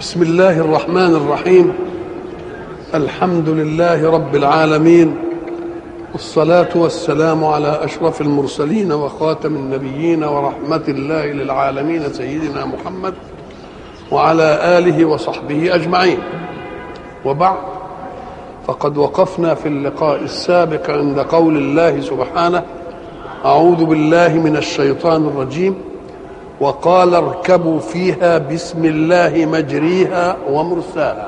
بسم الله الرحمن الرحيم الحمد لله رب العالمين والصلاة والسلام على أشرف المرسلين وخاتم النبيين ورحمة الله للعالمين سيدنا محمد وعلى آله وصحبه أجمعين وبعد فقد وقفنا في اللقاء السابق عند قول الله سبحانه أعوذ بالله من الشيطان الرجيم وقال اركبوا فيها بسم الله مجريها ومرساها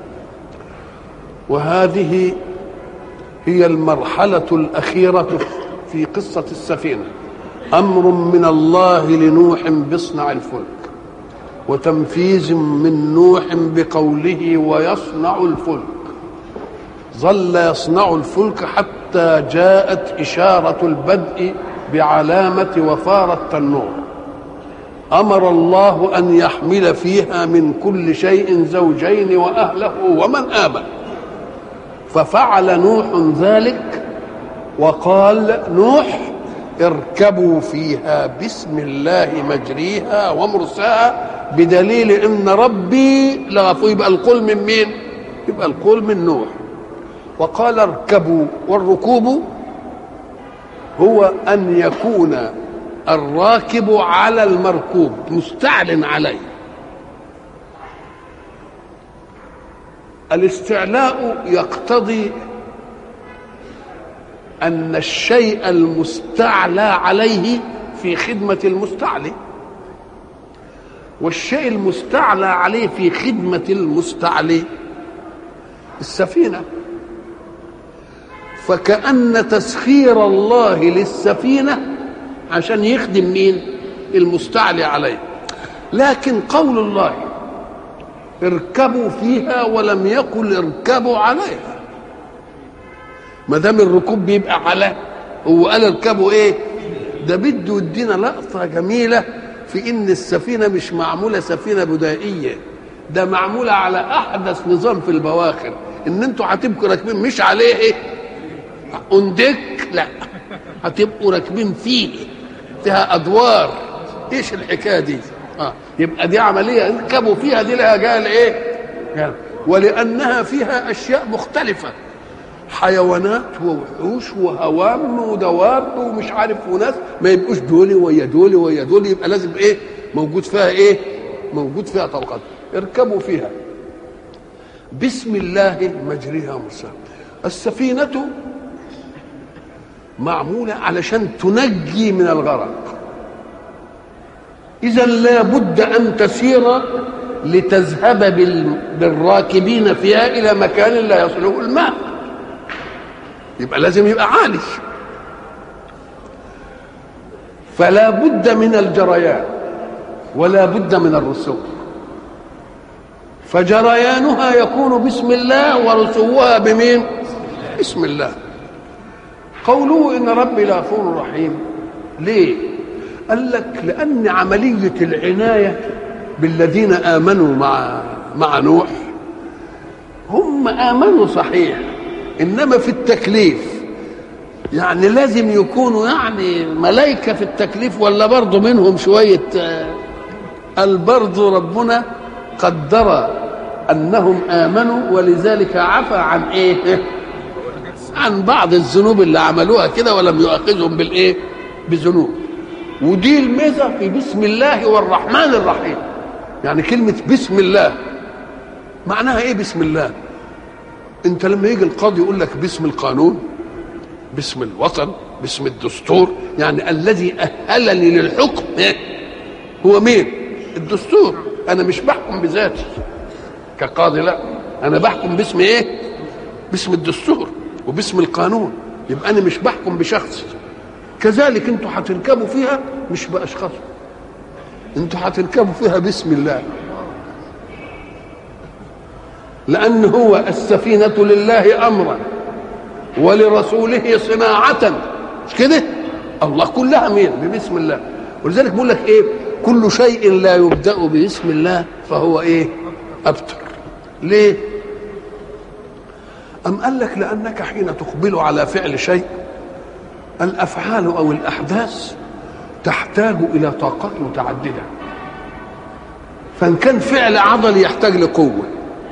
وهذه هي المرحلة الأخيرة في قصة السفينة أمر من الله لنوح باصنع الفلك وتنفيذ من نوح بقوله ويصنع الفلك ظل يصنع الفلك حتى جاءت إشارة البدء بعلامة وفار التنور امر الله ان يحمل فيها من كل شيء زوجين واهله ومن امن ففعل نوح ذلك وقال نوح اركبوا فيها بسم الله مجريها ومرساها بدليل ان ربي لغفو يبقى القول من مين يبقى القول من نوح وقال اركبوا والركوب هو ان يكون الراكب على المركوب مستعلن عليه الاستعلاء يقتضي ان الشيء المستعلى عليه في خدمه المستعلي والشيء المستعلى عليه في خدمه المستعلي السفينه فكأن تسخير الله للسفينه عشان يخدم مين المستعلي عليه لكن قول الله اركبوا فيها ولم يقل اركبوا عليها ما دام الركوب بيبقى على هو قال اركبوا ايه ده بده يدينا لقطه جميله في ان السفينه مش معموله سفينه بدائيه ده معموله على احدث نظام في البواخر ان انتوا هتبقوا راكبين مش عليه ايه اندك لا هتبقوا راكبين فيه فيها ادوار ايش الحكايه دي اه يبقى دي عمليه اركبوا فيها دي لها قال ايه قال ولانها فيها اشياء مختلفه حيوانات ووحوش وهوام ودواب ومش عارف وناس ما يبقوش دول ويا دول ويا دول يبقى لازم ايه موجود فيها ايه موجود فيها طبقات اركبوا فيها بسم الله مجريها مرساها السفينه معمولة علشان تنجي من الغرق إذا لا بد أن تسير لتذهب بالراكبين فيها إلى مكان لا يصله الماء يبقى لازم يبقى عالي فلا بد من الجريان ولا بد من الرسوم فجريانها يكون بسم الله ورسوها بمين بسم الله قوله ان ربي لغفور رحيم ليه قال لك لان عمليه العنايه بالذين امنوا مع مع نوح هم امنوا صحيح انما في التكليف يعني لازم يكونوا يعني ملائكه في التكليف ولا برضه منهم شويه قال برضه ربنا قدر انهم امنوا ولذلك عفى عن ايه عن بعض الذنوب اللي عملوها كده ولم يؤاخذهم بالايه بذنوب ودي الميزه في بسم الله والرحمن الرحيم يعني كلمه بسم الله معناها ايه بسم الله انت لما يجي القاضي يقول لك باسم القانون باسم الوطن باسم الدستور يعني الذي اهلني للحكم إيه؟ هو مين الدستور انا مش بحكم بذاتي كقاضي لا انا بحكم باسم ايه باسم الدستور وباسم القانون يبقى انا مش بحكم بشخص كذلك انتوا هتركبوا فيها مش باشخاص انتوا هتركبوا فيها باسم الله لان هو السفينه لله امرا ولرسوله صناعه مش كده الله كلها مين ببسم الله ولذلك بيقول لك ايه كل شيء لا يبدا باسم الله فهو ايه ابتر ليه أم قال لك لأنك حين تقبل على فعل شيء الأفعال أو الأحداث تحتاج إلى طاقات متعددة فان كان فعل عضلي يحتاج لقوه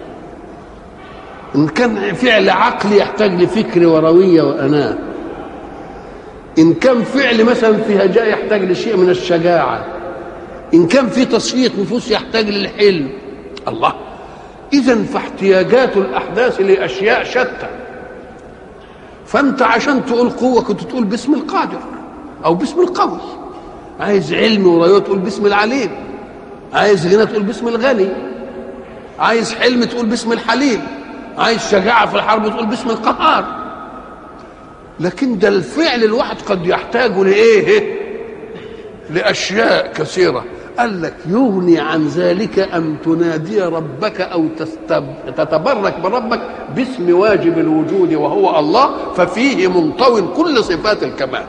ان كان فعل عقلي يحتاج لفكر ورويه واناه ان كان فعل مثلا في هجاء يحتاج لشيء من الشجاعه ان كان في تصفيه نفوس يحتاج للحلم الله اذا فاحتياجات الاحداث لاشياء شتى فانت عشان تقول قوه كنت تقول باسم القادر او باسم القوي عايز علم ورايه تقول باسم العليم عايز غنى تقول باسم الغني عايز حلم تقول باسم الحليم عايز شجاعه في الحرب تقول باسم القهار لكن ده الفعل الواحد قد يحتاج لايه لاشياء كثيره قال لك يغني عن ذلك ان تنادي ربك او تتبرك بربك باسم واجب الوجود وهو الله ففيه منطوي كل صفات الكمال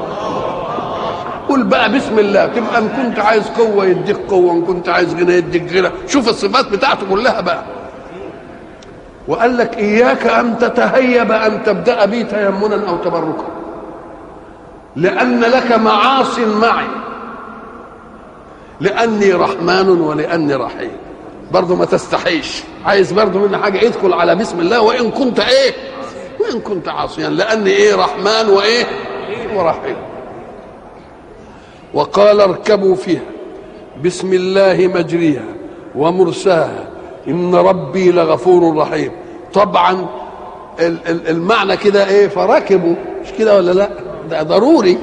قل بقى بسم الله تبقى ان كنت عايز قوه يديك قوه ان كنت عايز غنى يديك غنى شوف الصفات بتاعته كلها بقى وقال لك اياك ان تتهيب ان تبدا بي تيمنا او تبركا لان لك معاص معي لاني رحمن ولاني رحيم برضه ما تستحيش عايز برضه مني حاجه ادخل على بسم الله وان كنت ايه وان كنت عاصيا لاني ايه رحمن وايه ورحيم وقال اركبوا فيها بسم الله مجريها ومرساها ان ربي لغفور رحيم طبعا المعنى كده ايه فركبوا مش كده ولا لا ده ضروري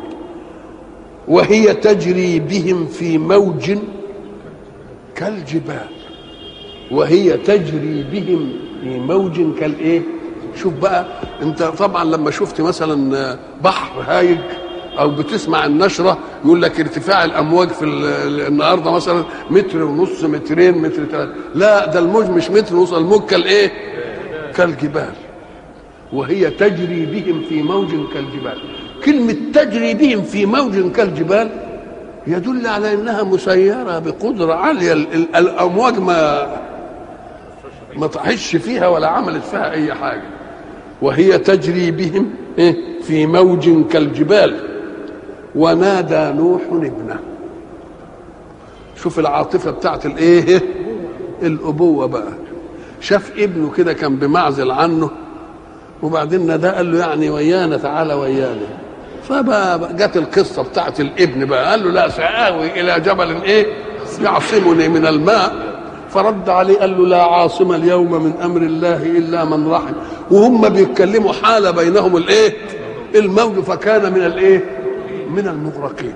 وهي تجري بهم في موج كالجبال وهي تجري بهم في موج كالايه شوف بقى انت طبعا لما شفت مثلا بحر هايج او بتسمع النشره يقول لك ارتفاع الامواج في النهارده مثلا متر ونص مترين متر ثلاثه لا ده الموج مش متر ونص الموج كالايه كالجبال وهي تجري بهم في موج كالجبال كلمة تجري بهم في موج كالجبال يدل على انها مسيرة بقدرة عالية الامواج ما ما طحش فيها ولا عملت فيها اي حاجة وهي تجري بهم في موج كالجبال ونادى نوح ابنه شوف العاطفة بتاعت الايه الابوة بقى شاف ابنه كده كان بمعزل عنه وبعدين نادى قال له يعني ويانا تعالى ويانا فبقى جت القصه بتاعت الابن بقى قال له لا سآوي الى جبل ايه يعصمني من الماء فرد عليه قال له لا عاصم اليوم من امر الله الا من رحم وهم بيتكلموا حال بينهم الايه الموج فكان من الايه من المغرقين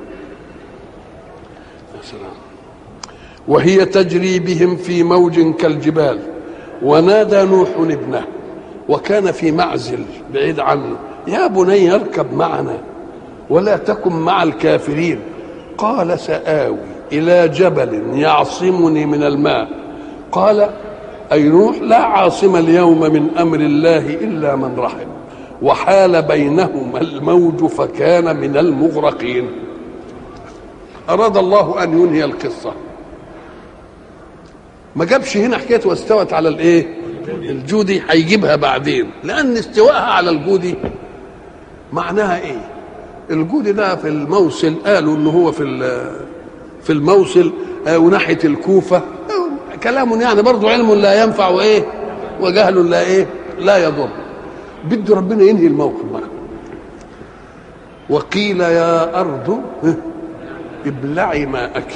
يا سلام وهي تجري بهم في موج كالجبال ونادى نوح ابنه وكان في معزل بعيد عنه يا بني اركب معنا ولا تكن مع الكافرين قال سآوي إلى جبل يعصمني من الماء قال أي نوح لا عاصم اليوم من أمر الله إلا من رحم وحال بينهما الموج فكان من المغرقين أراد الله أن ينهي القصة ما جابش هنا حكاية واستوت على الإيه الجودي هيجيبها بعدين لأن استواءها على الجودي معناها إيه الجودي ده في الموصل قالوا ان هو في في الموصل وناحيه الكوفه كلام يعني برضه علم لا ينفع وايه وجهل لا ايه لا يضر بده ربنا ينهي الموقف بقى وقيل يا ارض ابلعي ماءك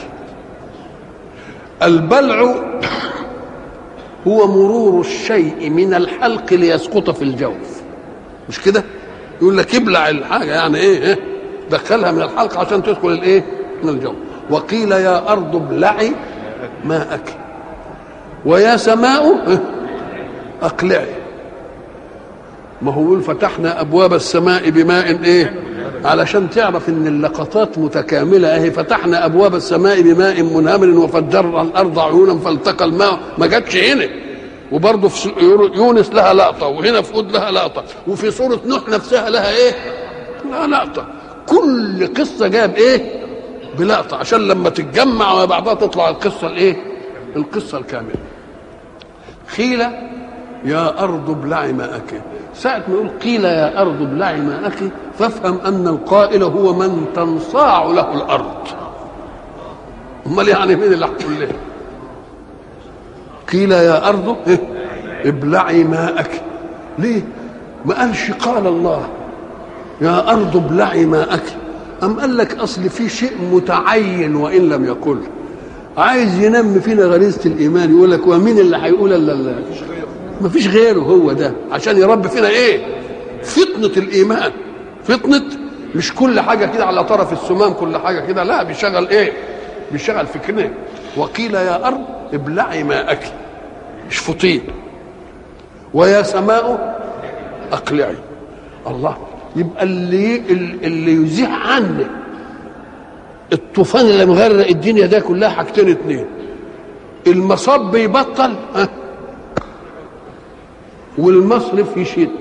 البلع هو مرور الشيء من الحلق ليسقط في الجوف مش كده يقول لك ابلع الحاجه يعني ايه, إيه؟ دخلها من الحلق عشان تدخل الايه من الجو وقيل يا ارض ابلعي ماءك ويا سماء اقلعي ما هو يقول فتحنا ابواب السماء بماء ايه علشان تعرف ان اللقطات متكامله اهي فتحنا ابواب السماء بماء منهمر وفجرنا الارض عيونا فالتقى الماء ما جاتش هنا وبرضه في يونس لها لقطه وهنا في هود لها لقطه وفي سوره نوح نفسها لها ايه؟ لها لقطه كل قصه جاب ايه؟ بلقطه عشان لما تتجمع مع بعضها تطلع القصه الايه؟ القصه الكامله. قيل يا ارض ابلعي ماءك ساعة ما يقول قيل يا أرض ابلعي ماءك فافهم أن القائل هو من تنصاع له الأرض أمال يعني مين اللي هتقول له؟ قيل يا ارض إيه؟ ابلعي ماءك ليه ما قالش قال الله يا ارض ابلعي ماءك ام قال لك اصل في شيء متعين وان لم يقل عايز ينمي فينا غريزه الايمان يقول لك ومين اللي هيقول الا ما فيش غيره هو ده عشان يربي فينا ايه فطنه الايمان فطنه مش كل حاجه كده على طرف السمام كل حاجه كده لا بيشغل ايه بيشغل فكرنا وقيل يا ارض ابلعي ماءك اشفطيه ويا سماء اقلعي الله يبقى اللي اللي يزيح عنك الطوفان اللي مغرق الدنيا ده كلها حاجتين اتنين المصب يبطل ها والمصرف يشد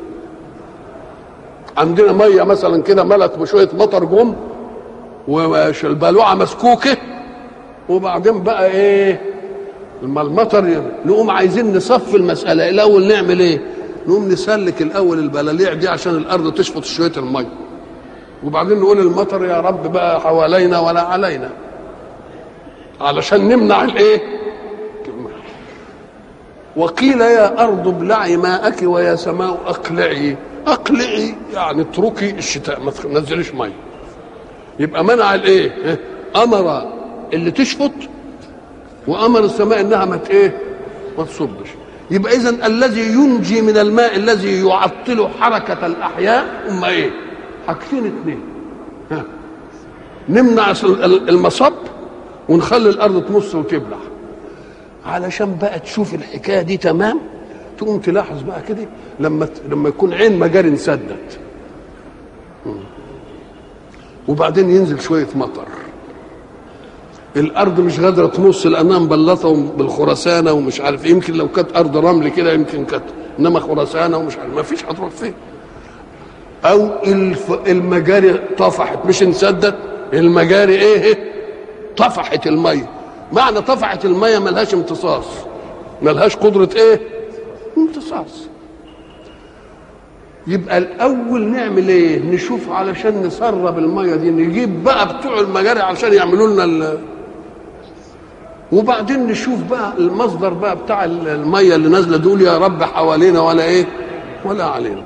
عندنا ميه مثلا كده ملت بشويه مطر جم والبلوعه مسكوكه وبعدين بقى ايه لما المطر نقوم عايزين نصفي المساله الاول نعمل ايه نقوم نسلك الاول البلاليع دي عشان الارض تشفط شويه الميه وبعدين نقول المطر يا رب بقى حوالينا ولا علينا علشان نمنع الايه وقيل يا ارض ابلعي ماءك ويا سماء اقلعي اقلعي يعني اتركي الشتاء ما تنزليش ميه يبقى منع الايه امر اللي تشفط وامر السماء انها ما ايه ما تصبش يبقى اذا الذي ينجي من الماء الذي يعطل حركه الاحياء هم ايه حاجتين اثنين ها نمنع المصب ونخلي الارض تمص وتبلع علشان بقى تشوف الحكايه دي تمام تقوم تلاحظ بقى كده لما لما يكون عين مجاري انسدت وبعدين ينزل شويه مطر الارض مش قادره تمص لانها مبلطه بالخرسانه ومش عارف يمكن لو كانت ارض رمل كده يمكن كانت انما خرسانه ومش عارف ما فيش هتروح فين او المجاري طفحت مش انسدت المجاري ايه طفحت الميه معنى طفحت الميه ملهاش امتصاص ملهاش قدره ايه امتصاص يبقى الاول نعمل ايه نشوف علشان نسرب الميه دي نجيب بقى بتوع المجاري علشان يعملوا لنا ال... وبعدين نشوف بقى المصدر بقى بتاع الميه اللي نازله دول يا رب حوالينا ولا ايه ولا علينا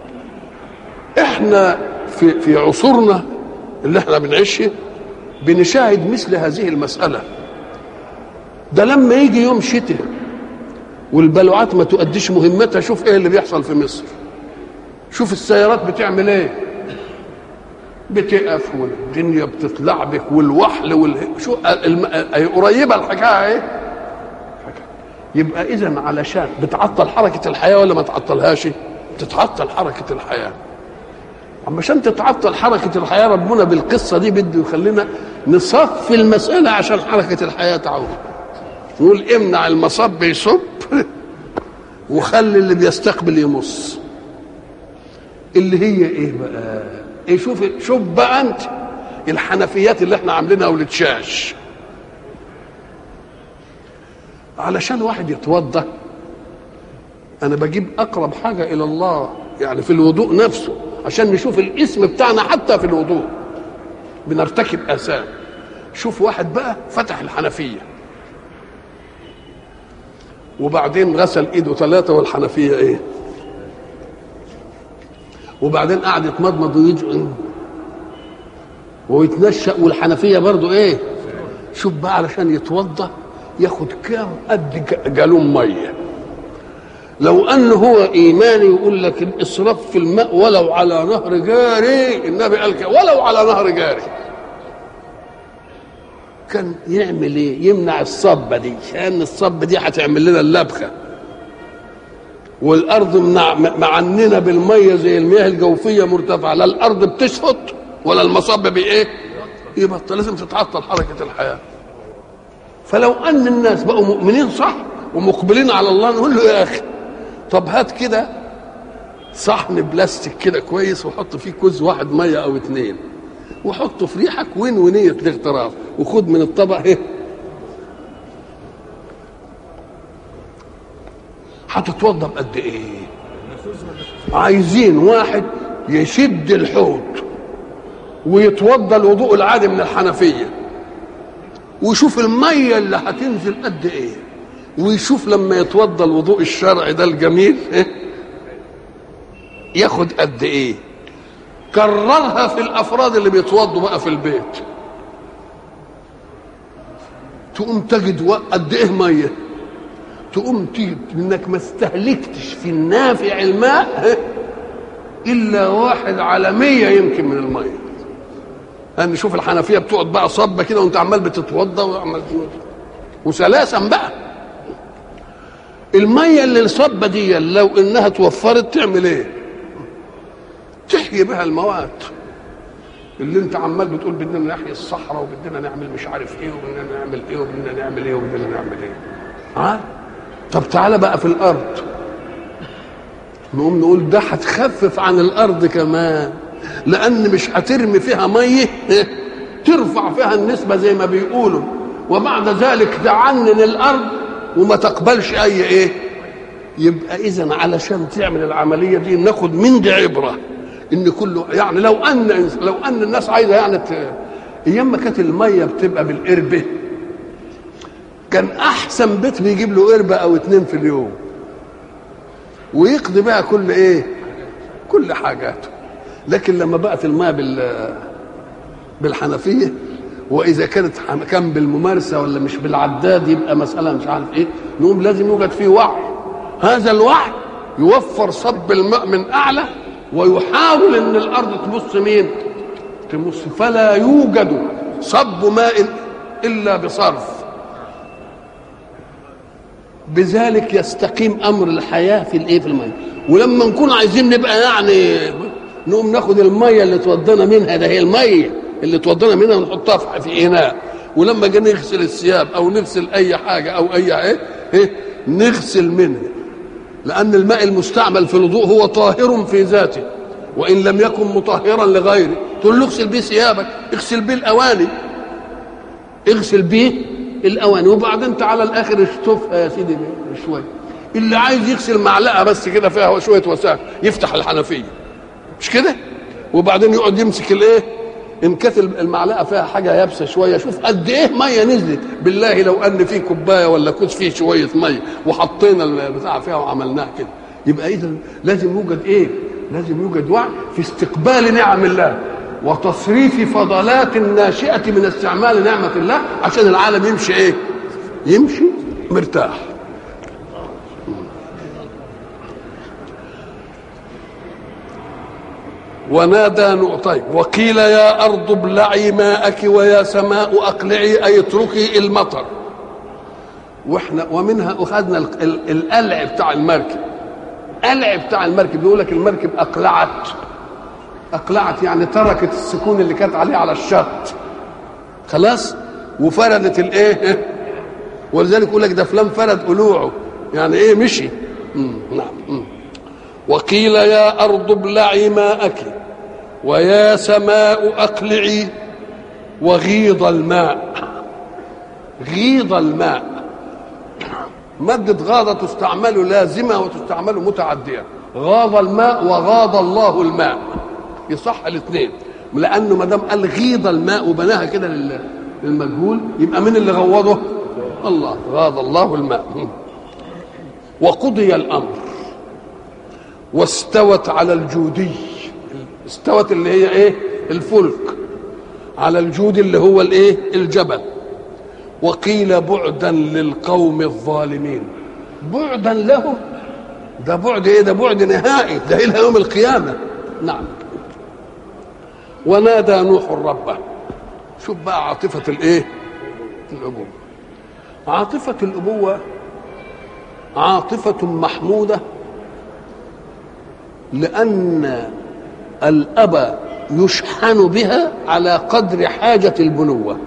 احنا في في عصورنا اللي احنا بنعيشه بنشاهد مثل هذه المساله ده لما يجي يوم شتاء والبلوعات ما تؤديش مهمتها شوف ايه اللي بيحصل في مصر شوف السيارات بتعمل ايه بتقف والدنيا بتتلعبك والوحل وال شو الم... قريبه الحكايه ايه يبقى اذا علشان بتعطل حركه الحياه ولا ما تعطلهاش تتعطل حركه الحياه اما عشان تتعطل حركه الحياه ربنا بالقصه دي بده يخلينا نصفي المساله عشان حركه الحياه تعود نقول امنع المصب يصب وخلي اللي بيستقبل يمص اللي هي ايه بقى ايه شوف شوف بقى انت الحنفيات اللي احنا عاملينها والتشاش علشان واحد يتوضا انا بجيب اقرب حاجه الى الله يعني في الوضوء نفسه عشان نشوف الاسم بتاعنا حتى في الوضوء بنرتكب اثام شوف واحد بقى فتح الحنفيه وبعدين غسل ايده ثلاثه والحنفيه ايه وبعدين قعد يتمضمض ويدعو ويتنشأ والحنفية برضو ايه شوف بقى علشان يتوضا ياخد كام قد جالون ميه لو ان هو ايماني يقول لك الاسراف في الماء ولو على نهر جاري النبي قال كده ولو على نهر جاري كان يعمل ايه يمنع الصبه دي لان الصبه دي هتعمل لنا اللبخه والارض معننه بالميه زي المياه الجوفيه مرتفعه لا الارض بتشفط ولا المصب بايه يبطل لازم تتعطل حركه الحياه فلو ان الناس بقوا مؤمنين صح ومقبلين على الله نقول له يا اخي طب هات كده صحن بلاستيك كده كويس وحط فيه كوز واحد ميه او اتنين وحطه في ريحك وين ونية الاغتراف وخد من الطبق ايه هتتوضا بقد ايه عايزين واحد يشد الحوض ويتوضا الوضوء العادي من الحنفيه ويشوف الميه اللي هتنزل قد ايه ويشوف لما يتوضى الوضوء الشرعي ده الجميل إيه؟ ياخد قد ايه كررها في الافراد اللي بيتوضوا بقى في البيت تقوم تجد قد ايه ميه تقوم تجد انك ما استهلكتش في النافع الماء الا واحد على مية يمكن من الميه لان شوف الحنفيه بتقعد بقى صبه كده وانت عمال بتتوضى وعمال وسلاسا بقى الميه اللي الصبه دي لو انها توفرت تعمل ايه تحيي بها المواد اللي انت عمال بتقول بدنا نحيي الصحراء وبدنا نعمل مش عارف ايه وبدنا نعمل ايه وبدنا نعمل ايه وبدنا نعمل ايه ها طب تعالى بقى في الارض نقوم نقول ده هتخفف عن الارض كمان لان مش هترمي فيها ميه ترفع فيها النسبه زي ما بيقولوا وبعد ذلك تعنن الارض وما تقبلش اي ايه يبقى اذا علشان تعمل العمليه دي ناخد من دي عبره ان كله يعني لو ان لو ان الناس عايزه يعني ت... ايام ما كانت الميه بتبقى بالقربه كان احسن بيت بيجيب له قربه او اتنين في اليوم ويقضي بقى كل ايه كل حاجاته لكن لما بقت الميه بال بالحنفيه واذا كانت كان بالممارسه ولا مش بالعداد يبقى مساله مش عارف ايه نقوم لازم يوجد فيه وعي هذا الوعي يوفر صب الماء من اعلى ويحاول ان الارض تمص مين تمص فلا يوجد صب ماء الا بصرف بذلك يستقيم امر الحياه في الايه في الميه ولما نكون عايزين نبقى يعني نقوم ناخد الميه اللي توضينا منها ده هي الميه اللي توضينا منها ونحطها في اناء ولما جينا نغسل الثياب او نغسل اي حاجه او اي ايه, إيه نغسل منها لان الماء المستعمل في الوضوء هو طاهر في ذاته وان لم يكن مطهرا لغيره تقول له اغسل بيه ثيابك اغسل بيه الاواني اغسل بيه الاواني وبعدين تعالى الاخر اشطفها يا سيدي شويه اللي عايز يغسل معلقه بس كده فيها شويه وسائل يفتح الحنفيه مش كده وبعدين يقعد يمسك الايه ان كانت المعلقه فيها حاجه يابسه شويه شوف قد ايه ميه نزلت بالله لو ان في كوبايه ولا كوز فيه شويه ميه وحطينا البتاع فيها وعملناها كده يبقى اذا لازم يوجد ايه لازم يوجد وعي في استقبال نعم الله وتصريف فضلات الناشئه من استعمال نعمه الله عشان العالم يمشي ايه يمشي مرتاح ونادى نعطيك وقيل يا أرض ابلعي ماءك ويا سماء أقلعي أي اتركي المطر واحنا ومنها أخذنا القلع بتاع المركب قلع بتاع المركب بيقول لك المركب أقلعت أقلعت يعني تركت السكون اللي كانت عليه على الشط خلاص وفردت الايه ولذلك يقول لك ده فلان فرد قلوعه يعني ايه مشي مم. نعم مم. وقيل يا أرض ابلعي ماءك ويا سماء أقلعي وغيض الماء غيض الماء مادة غاضة تستعمل لازمة وتستعمل متعدية غاض الماء وغاض الله الماء يصح الاثنين لأنه ما دام قال غيض الماء وبناها كده للمجهول يبقى من اللي غوضه؟ الله غاض الله الماء وقضي الأمر واستوت على الجودي استوت اللي هي ايه الفلك على الجود اللي هو الايه الجبل وقيل بعدا للقوم الظالمين بعدا لهم ده بعد ايه ده بعد نهائي ده الى يوم القيامه نعم ونادى نوح ربه شوف بقى عاطفه الايه الابوه عاطفه الابوه عاطفه محموده لأن الأب يشحن بها على قدر حاجة البنوة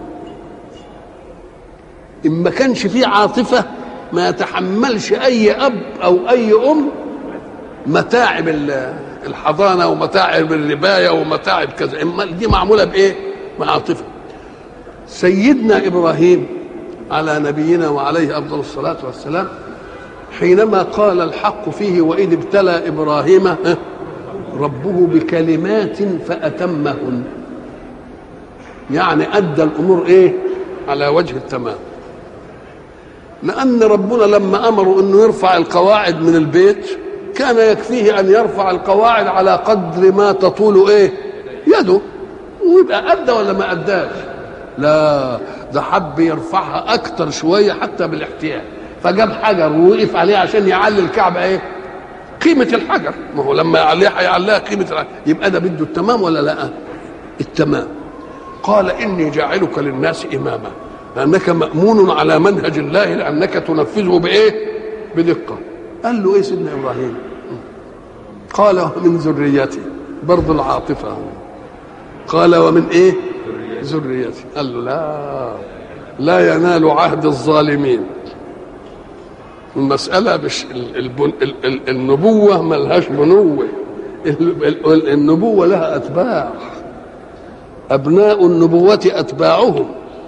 إن ما كانش فيه عاطفة ما يتحملش أي أب أو أي أم متاعب الحضانة ومتاعب الرباية ومتاعب كذا إما دي معمولة بإيه؟ بعاطفة سيدنا إبراهيم على نبينا وعليه أفضل الصلاة والسلام حينما قال الحق فيه وإذ ابتلى إبراهيم ربه بكلمات فأتمهن يعني أدى الأمور إيه على وجه التمام لأن ربنا لما أمروا أنه يرفع القواعد من البيت كان يكفيه أن يرفع القواعد على قدر ما تطول إيه يده ويبقى أدى ولا ما أداش لا ده حب يرفعها أكتر شوية حتى بالاحتياج فجاب حجر ووقف عليه عشان يعلي الكعبة إيه قيمة الحجر ما هو لما يعليها هيعليها قيمة الحجر يبقى ده بده التمام ولا لا التمام قال إني جاعلك للناس إماما لأنك مأمون على منهج الله لأنك تنفذه بإيه بدقة قال له إيه سيدنا إبراهيم قال ومن ذريتي برضو العاطفة قال ومن إيه ذريتي قال له لا لا ينال عهد الظالمين المسألة مش البن... النبوة ملهاش بنوة النبوة لها أتباع أبناء النبوة أتباعهم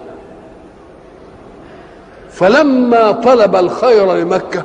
فلما طلب الخير لمكة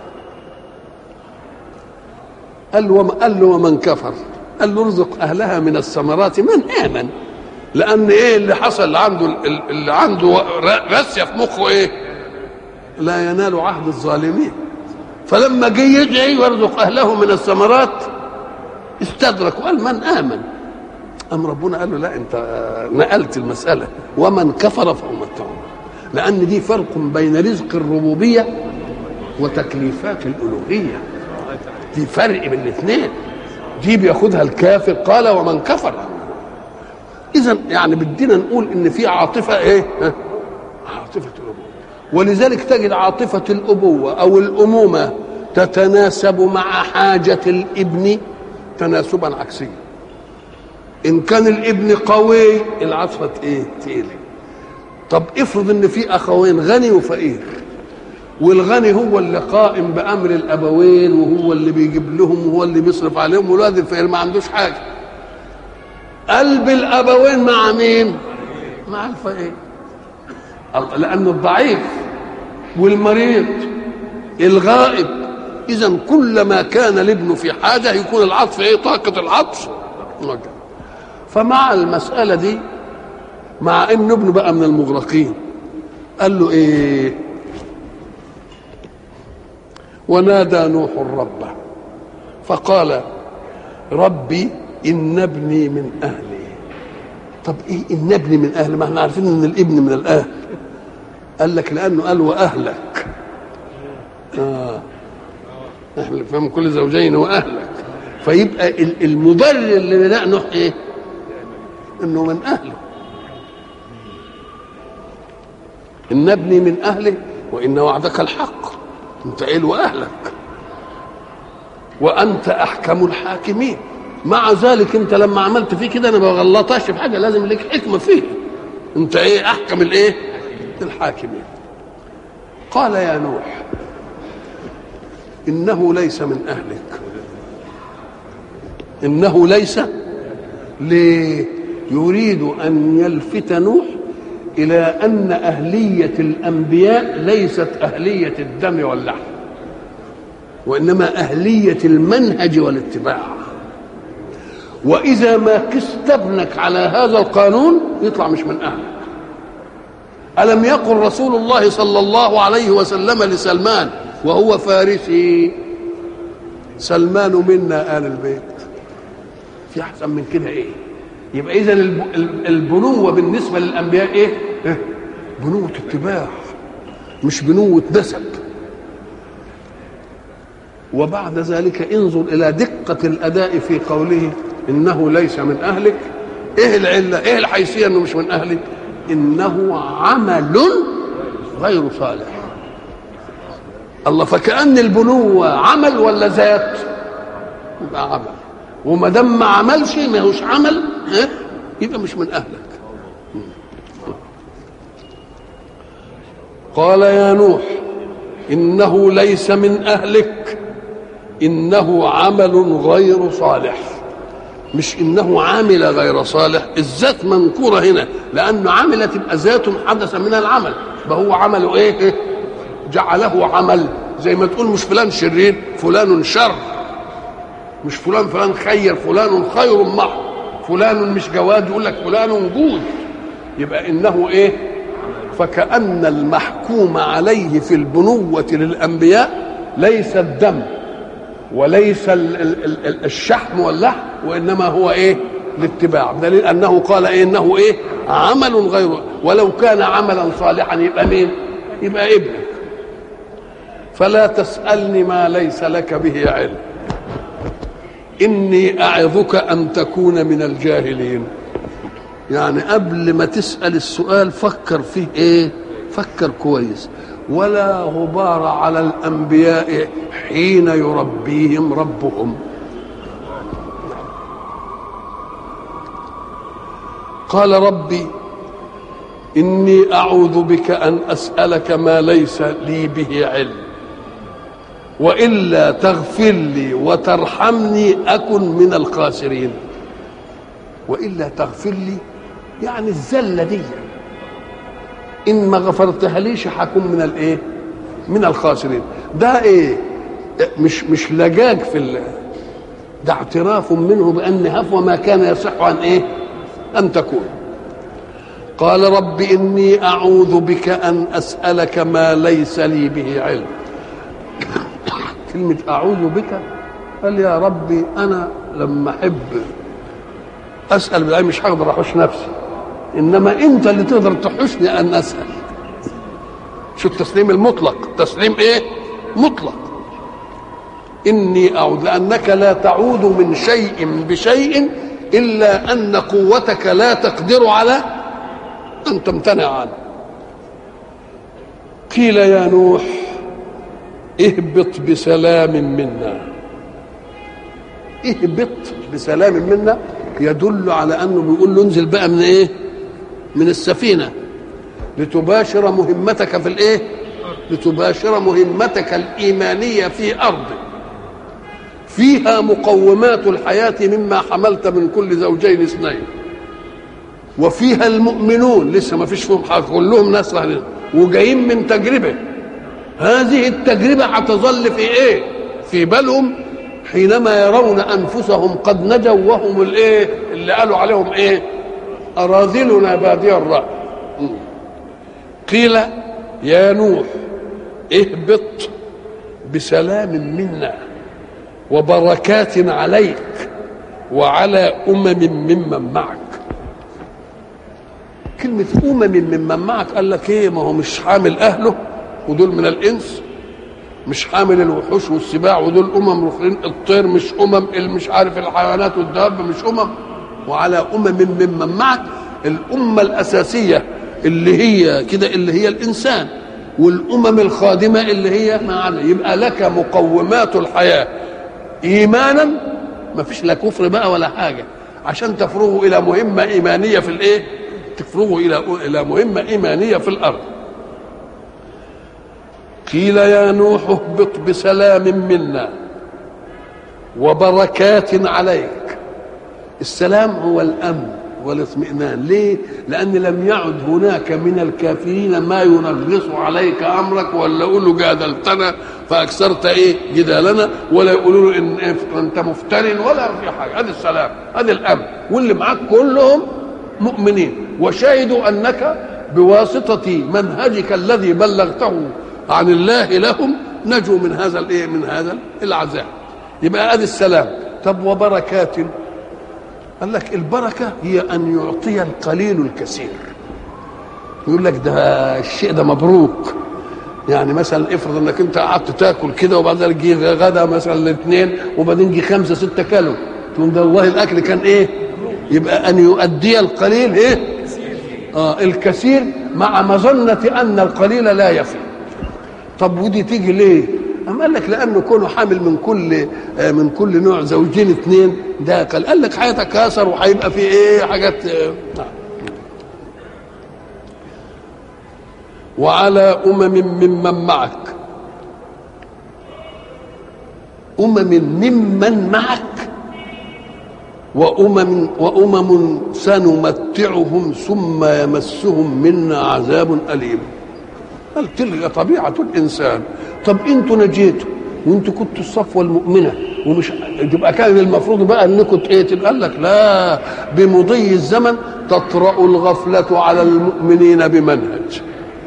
قال له قال له ومن كفر قال له ارزق أهلها من الثمرات من آمن لأن إيه اللي حصل اللي عنده اللي عنده راسية في مخه إيه لا ينال عهد الظالمين فلما جه يدعي ويرزق أهله من الثمرات استدرك وقال من آمن أم ربنا قال له لا أنت نقلت المسألة ومن كفر فأمتعه لأن دي فرق بين رزق الربوبية وتكليفات الألوهية دي فرق بين الاثنين دي بياخدها الكافر قال ومن كفر إذا يعني بدينا نقول إن في عاطفة إيه؟ عاطفة الأبوة ولذلك تجد عاطفة الأبوة أو الأمومة تتناسب مع حاجة الابن تناسبا عكسيا إن كان الابن قوي العاطفة إيه؟ تقيلة طب افرض ان في اخوين غني وفقير والغني هو اللي قائم بامر الابوين وهو اللي بيجيب لهم وهو اللي بيصرف عليهم والواد الفقير ما عندوش حاجه قلب الابوين مع مين مع الفقير لانه الضعيف والمريض الغائب اذا كلما كان الابن في حاجه يكون العطف ايه طاقه العطف فمع المساله دي مع ان ابنه بقى من المغرقين قال له ايه ونادى نوح ربه فقال ربي ان ابني من اهلي طب ايه ان ابني من اهلي ما احنا عارفين ان الابن من الاهل قال لك لانه قال واهلك اه احنا فهم كل زوجين واهلك فيبقى المبرر لبناء نوح ايه انه من اهله إن ابني من أهله وإن وعدك الحق أنت إيه وأهلك وأنت أحكم الحاكمين مع ذلك أنت لما عملت فيه كده أنا ما بغلطهاش في حاجة لازم لك حكمة فيه أنت إيه أحكم الإيه الحاكمين قال يا نوح إنه ليس من أهلك إنه ليس ليه يريد أن يلفت نوح إلى أن أهلية الأنبياء ليست أهلية الدم واللحم وإنما أهلية المنهج والاتباع وإذا ما قست ابنك على هذا القانون يطلع مش من أهلك ألم يقل رسول الله صلى الله عليه وسلم لسلمان وهو فارسي سلمان منا آل البيت في أحسن من كده إيه يبقى إذا البنوة بالنسبة للأنبياء إيه؟ إيه؟ بنوة اتباع مش بنوة نسب وبعد ذلك انظر إلى دقة الأداء في قوله إنه ليس من أهلك إيه العلة؟ إيه الحيثية إنه مش من أهلك؟ إنه عمل غير صالح الله فكأن البنوة عمل ولا ذات؟ يبقى عمل وما دام ما عملش ما هوش عمل ها يبقى مش من اهلك قال يا نوح انه ليس من اهلك انه عمل غير صالح مش انه عامل غير صالح الذات منكوره هنا لانه عمل تبقى ذات حدث من العمل فهو عمله ايه جعله عمل زي ما تقول مش فلان شرير فلان شر مش فلان فلان خير فلان خير محض فلان مش جواد يقول لك فلان جود يبقى انه ايه فكأن المحكوم عليه في البنوة للأنبياء ليس الدم وليس ال ال ال الشحم واللحم وإنما هو إيه الاتباع بدليل أنه قال إيه إنه إيه عمل غير ولو كان عملا صالحا يبقى مين يبقى ابنك فلا تسألني ما ليس لك به علم إني أعظك أن تكون من الجاهلين يعني قبل ما تسأل السؤال فكر فيه إيه فكر كويس ولا غبار على الأنبياء حين يربيهم ربهم قال ربي إني أعوذ بك أن أسألك ما ليس لي به علم وإلا تغفر لي وترحمني أكن من الخاسرين وإلا تغفر لي يعني الزلة دي إن ما غفرتها ليش حكون من الإيه من الخاسرين ده إيه مش مش لجاج في ال... ده اعتراف منه بأن هفوة ما كان يصح عن إيه أن تكون قال رب إني أعوذ بك أن أسألك ما ليس لي به علم كلمة أعوذ بك قال يا ربي أنا لما أحب أسأل بالله مش هقدر أحوش نفسي إنما أنت اللي تقدر تحوشني أن أسأل شو التسليم المطلق تسليم إيه مطلق إني أعوذ لأنك لا تعود من شيء بشيء إلا أن قوتك لا تقدر على أن تمتنع عنه قيل يا نوح اهبط بسلام منا اهبط بسلام منا يدل على انه بيقول له انزل بقى من ايه من السفينه لتباشر مهمتك في الايه لتباشر مهمتك الايمانيه في ارضك فيها مقومات الحياه مما حملت من كل زوجين اثنين وفيها المؤمنون لسه ما فيش فيهم حاجه كلهم ناس وجايين من تجربه هذه التجربة هتظل في ايه في بالهم حينما يرون انفسهم قد نجوا وهم الايه اللي قالوا عليهم ايه اراذلنا بادي الراي قيل يا نوح اهبط بسلام منا وبركات عليك وعلى امم ممن معك كلمة أمم ممن معك قال لك إيه ما هو مش حامل أهله ودول من الانس مش حامل الوحوش والسباع ودول امم اخرين الطير مش امم مش عارف الحيوانات والدابه مش امم وعلى امم ممن معك الامه الاساسيه اللي هي كده اللي هي الانسان والامم الخادمه اللي هي معنا يبقى لك مقومات الحياه ايمانا ما فيش لا كفر بقى ولا حاجه عشان تفرغوا الى مهمه ايمانيه في الايه تفرغوا الى الى مهمه ايمانيه في الارض قيل يا نوح اهبط بسلام منا وبركات عليك السلام هو الامن والاطمئنان ليه لان لم يعد هناك من الكافرين ما ينغص عليك امرك ولا يقول له جادلتنا فاكثرت ايه جدالنا ولا يقولوا له ان انت مفتر ولا في حاجه هذا السلام هذا الامن واللي معاك كلهم مؤمنين وشهدوا انك بواسطه منهجك الذي بلغته عن الله لهم نجوا من هذا الايه من هذا العذاب يبقى ادي السلام طب وبركات قال لك البركه هي ان يعطي القليل الكثير يقول لك ده الشيء ده مبروك يعني مثلا افرض انك انت قعدت تاكل كده وبعدين جه غدا مثلا الاثنين وبعدين جه خمسه سته كيلو تقول ده والله الاكل كان ايه؟ يبقى ان يؤدي القليل ايه؟ اه الكثير مع مظنه ان القليل لا يفي طب ودي تيجي ليه؟ أم قال لك لأنه كونه حامل من كل من كل نوع زوجين اثنين ده قال, قال لك هيتكاثر وهيبقى في إيه حاجات نعم وعلى أمم ممن معك أمم ممن معك وأمم وأمم سنمتعهم ثم يمسهم منا عذاب أليم قال تلك طبيعة الإنسان طب أنتوا نجيتوا وأنتوا كنتوا الصفوة المؤمنة ومش تبقى كان المفروض بقى انكم ايه تبقى قال لك لا بمضي الزمن تطرأ الغفلة على المؤمنين بمنهج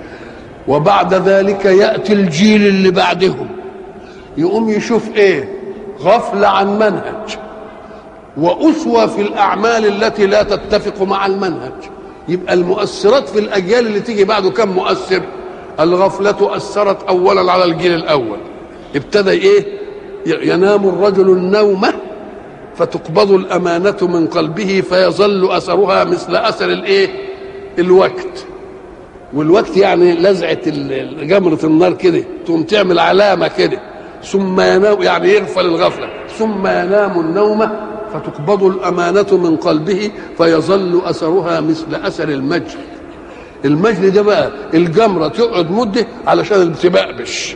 وبعد ذلك يأتي الجيل اللي بعدهم يقوم يشوف ايه غفلة عن منهج وأسوة في الأعمال التي لا تتفق مع المنهج يبقى المؤثرات في الأجيال اللي تيجي بعده كم مؤثر الغفلة أثرت أولا على الجيل الأول ابتدى إيه ينام الرجل النومة فتقبض الأمانة من قلبه فيظل أثرها مثل أثر الإيه الوقت والوقت يعني لزعة جمرة النار كده تقوم تعمل علامة كده ثم ينام يعني يغفل الغفلة ثم ينام النومة فتقبض الأمانة من قلبه فيظل أثرها مثل أثر المجد المجد ده بقى الجمرة تقعد مدة علشان تبقبش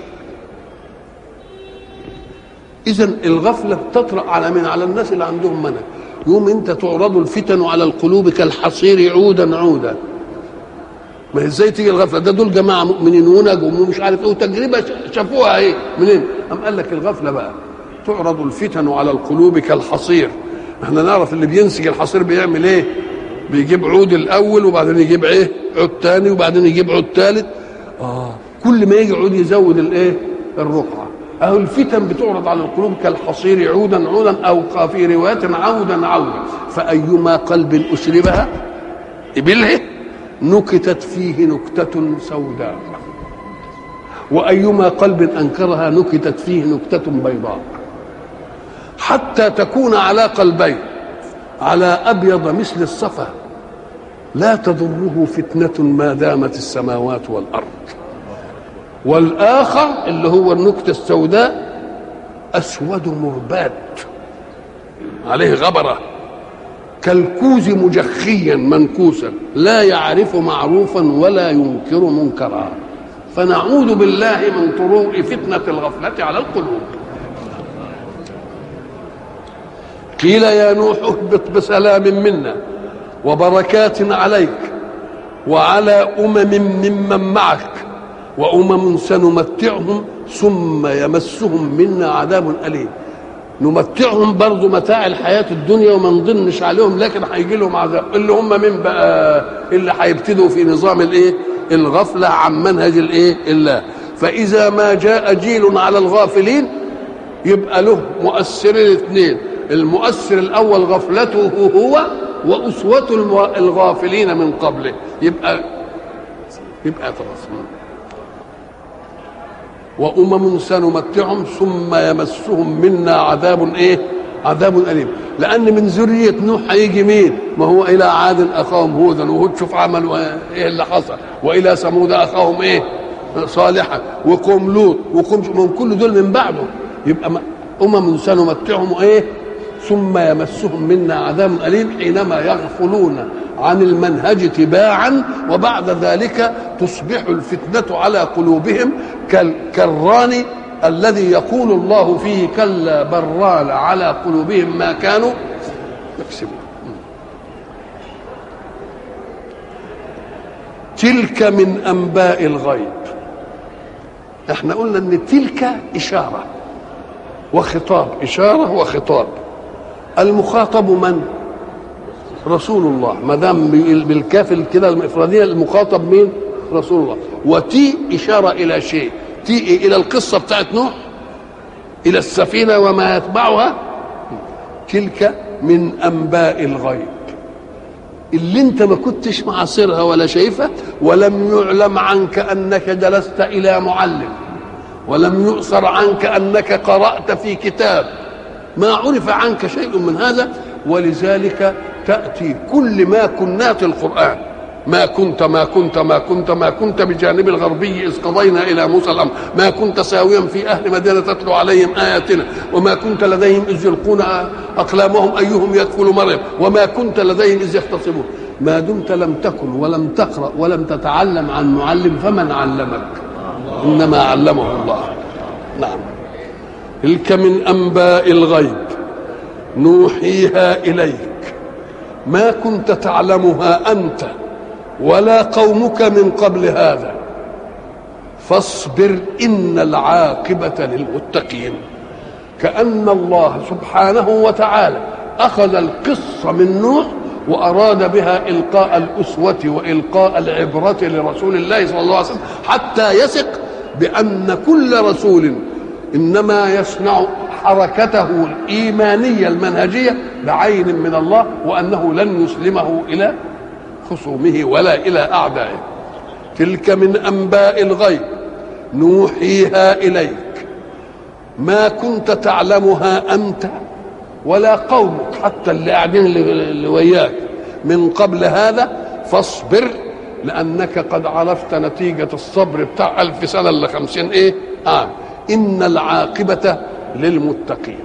إذا الغفلة بتطرأ على من؟ على الناس اللي عندهم منهج يوم أنت تعرض الفتن على القلوب كالحصير عودا عودا ما هي ازاي تيجي الغفله ده دول جماعه مؤمنين ونجوا ومش عارف ايه وتجربه شافوها ايه منين؟ قام قال لك الغفله بقى تعرض الفتن على القلوب كالحصير احنا نعرف اللي بينسج الحصير بيعمل ايه؟ بيجيب عود الاول وبعدين يجيب ايه؟ عود تاني وبعدين يجيب عود ثالث اه كل ما يجي عود يزود الايه؟ الرقعه اهو الفتن بتعرض على القلوب كالحصير عودا عودا او في روايات عودا عودا فايما قلب اسلبها ابله نكتت فيه نكتة سوداء وأيما قلب أنكرها نكتت فيه نكتة بيضاء حتى تكون على قلبين على أبيض مثل الصفا لا تضره فتنة ما دامت السماوات والأرض والآخر اللي هو النكتة السوداء أسود مرباد عليه غبره كالكوز مجخيا منكوسا لا يعرف معروفا ولا ينكر منكرا فنعوذ بالله من طروء فتنة الغفلة على القلوب قيل يا نوح اهبط بسلام منا وبركات عليك وعلى أمم ممن معك وأمم سنمتعهم ثم يمسهم منا عذاب أليم نمتعهم برضه متاع الحياة الدنيا وما نضنش عليهم لكن هيجي لهم عذاب اللي هم مين بقى اللي هيبتدوا في نظام الايه الغفلة عن منهج الايه الله فإذا ما جاء جيل على الغافلين يبقى له مؤثرين اثنين المؤثر الأول غفلته هو وأسوة الغافلين من قبله يبقى يبقى خلاص وأمم سنمتعهم ثم يمسهم منا عذاب إيه عذاب أليم لأن من ذرية نوح هيجي مين ما هو إلى عاد أخاهم هودا وهود شوف عملوا إيه اللي حصل وإلى ثمود أخاهم إيه صالحا وقوم لوط وقوم من كل دول من بعده يبقى أمم سنمتعهم إيه ثم يمسهم منا عذاب أليم حينما يغفلون عن المنهج تباعا وبعد ذلك تصبح الفتنة على قلوبهم كالران الذي يقول الله فيه كلا بران على قلوبهم ما كانوا يكسبون تلك من انباء الغيب احنا قلنا ان تلك اشاره وخطاب اشاره وخطاب المخاطب من رسول الله ما دام بالكاف كده الافراديه المخاطب مين رسول الله وتي اشاره الى شيء تي الى القصه بتاعت نوح الى السفينه وما يتبعها تلك من انباء الغيب اللي انت ما كنتش معاصرها ولا شايفها ولم يعلم عنك انك جلست الى معلم ولم يؤثر عنك انك قرات في كتاب ما عرف عنك شيء من هذا ولذلك تأتي كل ما كنات القرآن ما كنت ما كنت ما كنت ما كنت بجانب الغربي إذ قضينا إلى موسى الأمر ما كنت ساويا في أهل مدينة تتلو عليهم آياتنا وما كنت لديهم إذ يلقون أقلامهم أيهم يكفل مريم وما كنت لديهم إذ يختصمون ما دمت لم تكن ولم تقرأ ولم تتعلم عن معلم فمن علمك إنما علمه الله نعم تلك من أنباء الغيب نوحيها إليك ما كنت تعلمها انت ولا قومك من قبل هذا فاصبر ان العاقبه للمتقين كان الله سبحانه وتعالى اخذ القصه من نوح وأراد بها إلقاء الأسوة وإلقاء العبرة لرسول الله صلى الله عليه وسلم حتى يثق بأن كل رسول إنما يصنع حركته الإيمانية المنهجية بعين من الله وأنه لن يسلمه إلى خصومه ولا إلى أعدائه تلك من أنباء الغيب نوحيها إليك ما كنت تعلمها أنت ولا قومك حتى اللي قاعدين اللي وياك من قبل هذا فاصبر لأنك قد عرفت نتيجة الصبر بتاع ألف سنة إلا خمسين إيه عام إن العاقبة للمتقين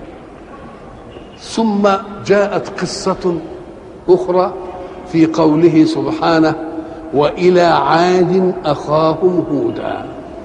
ثم جاءت قصة أخرى في قوله سبحانه وإلى عاد أخاهم هودا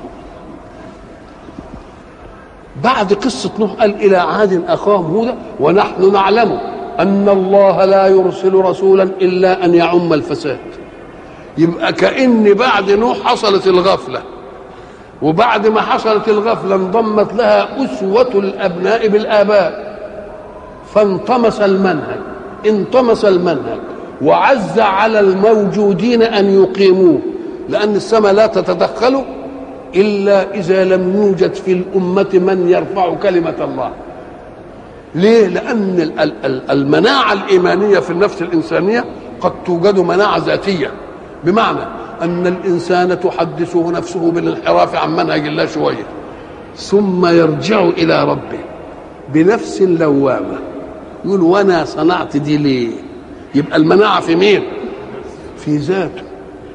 بعد قصة نوح قال إلى عاد أخاهم هودا ونحن نعلم أن الله لا يرسل رسولا إلا أن يعم الفساد يبقى كأن بعد نوح حصلت الغفلة وبعد ما حصلت الغفلة انضمت لها أسوة الأبناء بالآباء فانطمس المنهج انطمس المنهج وعز على الموجودين أن يقيموه لأن السماء لا تتدخل إلا إذا لم يوجد في الأمة من يرفع كلمة الله ليه؟ لأن المناعة الإيمانية في النفس الإنسانية قد توجد مناعة ذاتية بمعنى أن الإنسان تحدثه نفسه بالانحراف عن منهج الله شوية ثم يرجع إلى ربه بنفس لوامة يقول وأنا صنعت دي ليه يبقى المناعة في مين في ذاته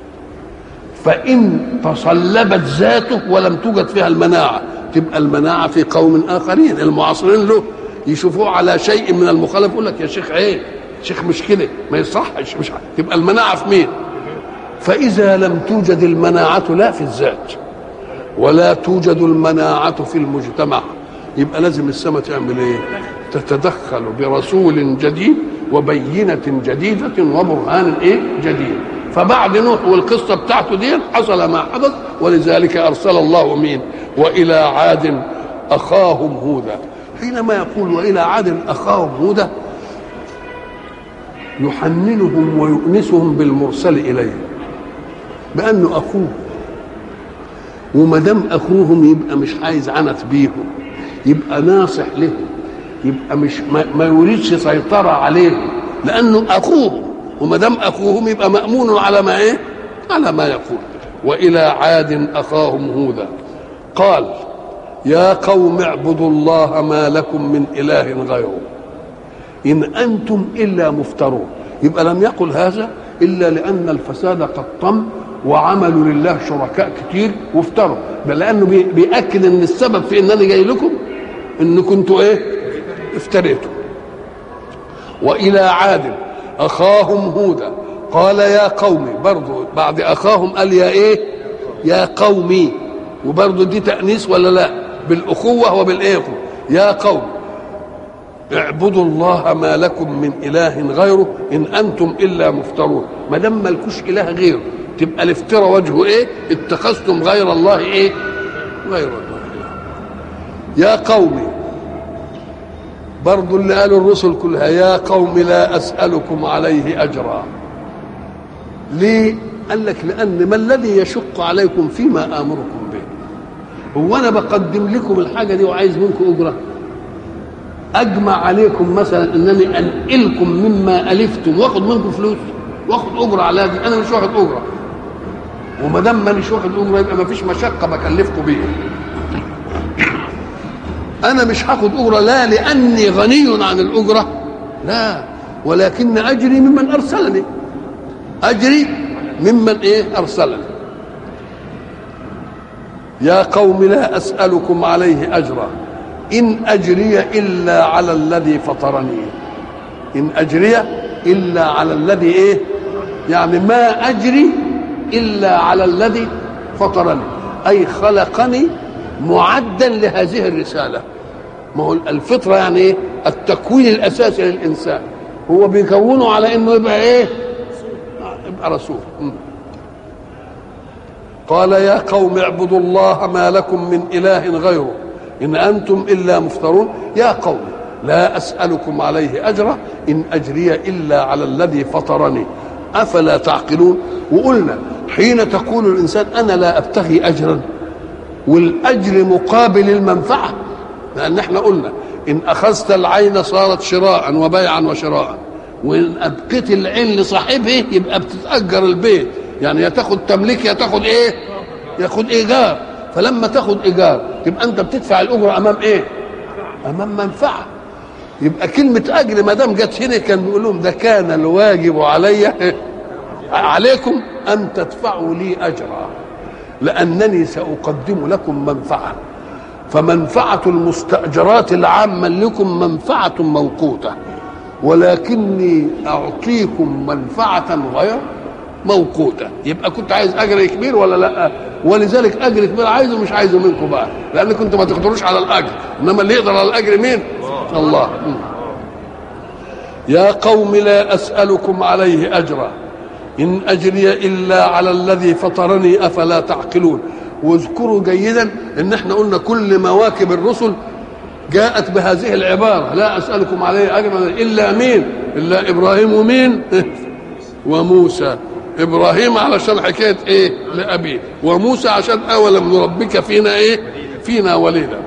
فإن تصلبت ذاته ولم توجد فيها المناعة تبقى المناعة في قوم آخرين المعاصرين له يشوفوه على شيء من المخالف يقول لك يا شيخ ايه شيخ مش كده ما يصحش مش تبقى المناعة في مين فإذا لم توجد المناعة لا في الذات ولا توجد المناعة في المجتمع يبقى لازم السماء تعمل ايه تتدخل برسول جديد وبينة جديدة وبرهان ايه جديد فبعد نوح والقصة بتاعته دي حصل ما حدث ولذلك أرسل الله مين وإلى عاد أخاهم هودا حينما يقول وإلى عاد أخاهم هودا يحننهم ويؤنسهم بالمرسل إليه بأنه أخوه وما دام أخوهم يبقى مش عايز عنت بيهم يبقى ناصح لهم يبقى مش ما, ما يريدش سيطرة عليهم لأنه أخوهم وما دام أخوهم يبقى مأمون على ما إيه؟ على ما يقول وإلى عاد أخاهم هودا قال يا قوم اعبدوا الله ما لكم من إله غيره إن أنتم إلا مفترون يبقى لم يقل هذا إلا لأن الفساد قد طم وعملوا لله شركاء كتير وافتروا بل لأنه بيأكد أن السبب في أنني جاي لكم أن كنتوا إيه افتريتوا وإلى عاد أخاهم هودا قال يا قومي برضو بعد أخاهم قال يا إيه يا قومي وبرضو دي تأنيس ولا لا بالأخوة وبالإيه يا قوم اعبدوا الله ما لكم من إله غيره إن أنتم إلا مفترون ما دام ملكوش إله غيره تبقى الافتراء وجهه إيه اتخذتم غير الله إيه غير الله يا قومي برضو اللي قالوا الرسل كلها يا قوم لا أسألكم عليه أجرا ليه قال لك لأن ما الذي يشق عليكم فيما آمركم به هو أنا بقدم لكم الحاجة دي وعايز منكم أجرة أجمع عليكم مثلا أنني أنقلكم مما ألفتم وآخد منكم فلوس وآخد أجرة على هذه أنا مش واخد أجرة وما دام مانيش واخد أجرة يبقى ما فيش مشقة بكلفكم بيها انا مش هاخد اجره لا لاني غني عن الاجره لا ولكن اجري ممن ارسلني اجري ممن ايه ارسلني يا قوم لا اسالكم عليه اجرا ان اجري الا على الذي فطرني ان اجري الا على الذي ايه يعني ما اجري الا على الذي فطرني اي خلقني معدا لهذه الرسالة ما هو الفطرة يعني ايه التكوين الأساسي للإنسان هو بيكونه على إنه يبقى إيه يبقى رسول قال يا قوم اعبدوا الله ما لكم من إله غيره إن أنتم إلا مفترون يا قوم لا اسالكم عليه اجرا ان اجري الا على الذي فطرني افلا تعقلون وقلنا حين تقول الانسان انا لا ابتغي اجرا والاجر مقابل المنفعه لان احنا قلنا ان اخذت العين صارت شراء وبيعا وشراء وان ابقيت العين لصاحبه يبقى بتتاجر البيت يعني يا تاخد تمليك يا تاخد ايه ياخد ايجار فلما تاخد ايجار تبقى انت بتدفع الاجره امام ايه امام منفعه يبقى كلمه اجر ما دام جت هنا كان بيقول لهم ده كان الواجب علي عليكم ان تدفعوا لي اجرا لانني ساقدم لكم منفعه فمنفعه المستاجرات العامه لكم منفعه موقوته ولكني اعطيكم منفعه غير موقوته يبقى كنت عايز اجر كبير ولا لا ولذلك اجر كبير عايزه مش عايزه منكم بقى لان كنتوا ما تقدروش على الاجر انما اللي يقدر على الاجر مين الله يا قوم لا اسالكم عليه اجرا ان اجري الا على الذي فطرني افلا تعقلون واذكروا جيدا ان احنا قلنا كل مواكب الرسل جاءت بهذه العباره لا اسالكم عليه اجرا الا مين الا ابراهيم ومين وموسى ابراهيم علشان حكايه ايه لابيه وموسى عشان اولم نربك فينا ايه فينا وليدا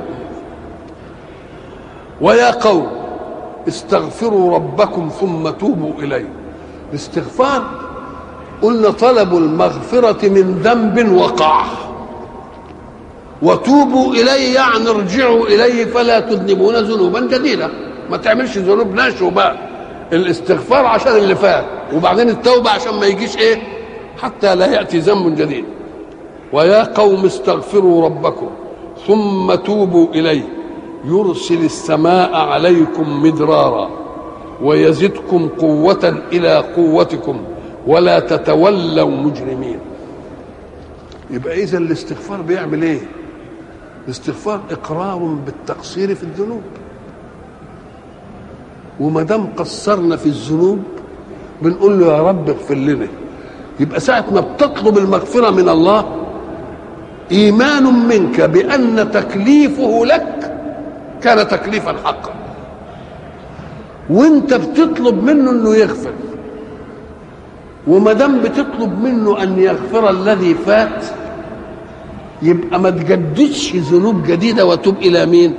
ويا قوم استغفروا ربكم ثم توبوا اليه الاستغفار قلنا طلب المغفرة من ذنب وقع وتوبوا إليه يعني ارجعوا إليه فلا تذنبون ذنوبا جديدة ما تعملش ذنوب نشو بقى الاستغفار عشان اللي فات وبعدين التوبة عشان ما يجيش ايه حتى لا يأتي ذنب جديد ويا قوم استغفروا ربكم ثم توبوا إليه يرسل السماء عليكم مدرارا ويزدكم قوة إلى قوتكم ولا تتولوا مجرمين يبقى إذا الاستغفار بيعمل إيه؟ الاستغفار إقرار بالتقصير في الذنوب وما دام قصرنا في الذنوب بنقول له يا رب اغفر لنا يبقى ساعة ما بتطلب المغفرة من الله إيمان منك بأن تكليفه لك كان تكليفا حقا وانت بتطلب منه انه يغفر وما دام بتطلب منه ان يغفر الذي فات يبقى ما تجددش ذنوب جديده وتوب الى مين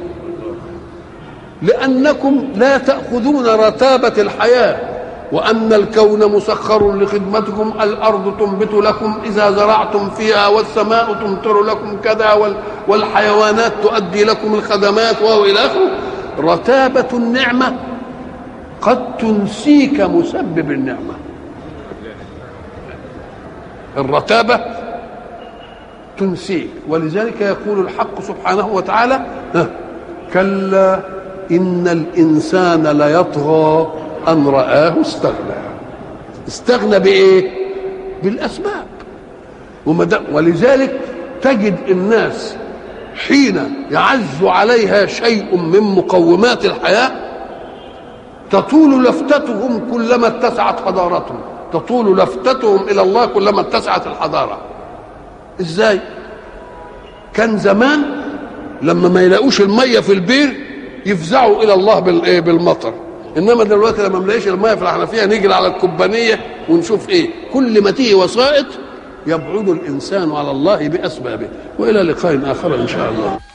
لانكم لا تاخذون رتابه الحياه وان الكون مسخر لخدمتكم الارض تنبت لكم اذا زرعتم فيها والسماء تمطر لكم كذا والحيوانات تؤدي لكم الخدمات وهو الى اخره رتابه النعمه قد تنسيك مسبب النعمه الرتابه تنسيك ولذلك يقول الحق سبحانه وتعالى كلا ان الانسان ليطغى ان رآه استغنى استغنى بايه بالاسباب ولذلك تجد الناس حين يعز عليها شيء من مقومات الحياه تطول لفتتهم كلما اتسعت حضارتهم تطول لفتتهم الى الله كلما اتسعت الحضاره ازاي كان زمان لما ما يلاقوش الميه في البير يفزعوا الى الله بالايه بالمطر انما دلوقتي لما ما نلاقيش الميه في الحنفيه نيجي على الكوبانيه ونشوف ايه كل ما تيجي وسائط يبعد الانسان على الله باسبابه والى لقاء اخر ان شاء الله